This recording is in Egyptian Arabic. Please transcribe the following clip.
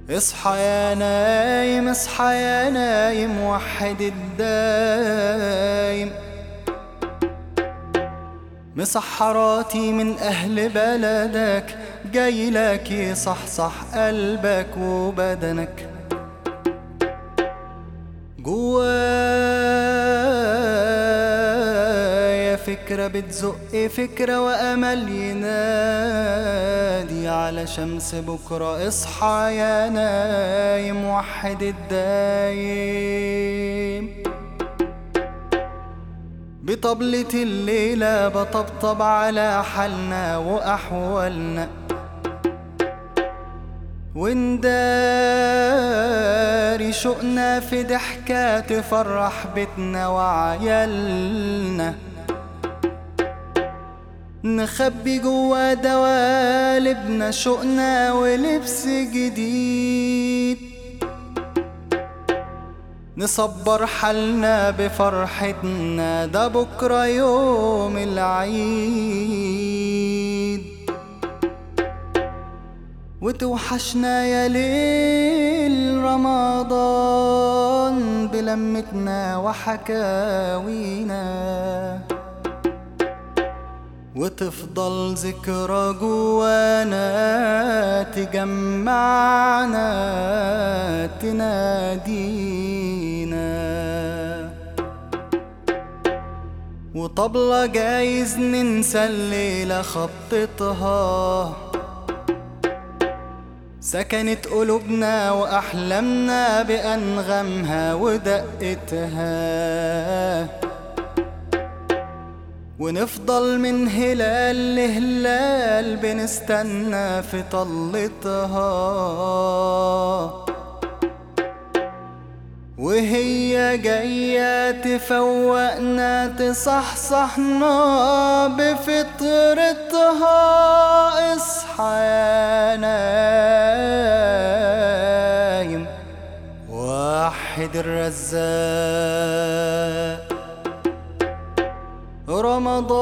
اصحى يا نايم اصحى يا نايم وحد الدايم مسحراتي من أهل بلدك جاي لك يصحصح قلبك وبدنك جوايا فكرة بتزق فكرة وأمل ينادي على شمس بكرة اصحى يا نايم وحد الدايم بطبلة الليلة بطبطب على حالنا وأحوالنا ونداري شوقنا في ضحكة تفرح بيتنا وعيالنا نخبي جوا دوالبنا شوقنا ولبس جديد نصبر حالنا بفرحتنا ده بكرة يوم العيد وتوحشنا يا ليل رمضان بلمتنا وحكاوينا وتفضل ذكرى جوانا تجمعنا تنادينا وطبلة جايز ننسى الليلة خطتها سكنت قلوبنا وأحلامنا بأنغامها ودقتها ونفضل من هلال لهلال بنستنى في طلتها وهي جاية تفوقنا تصحصحنا بفطرتها اصحى يا نايم وحد الرزاق رمضان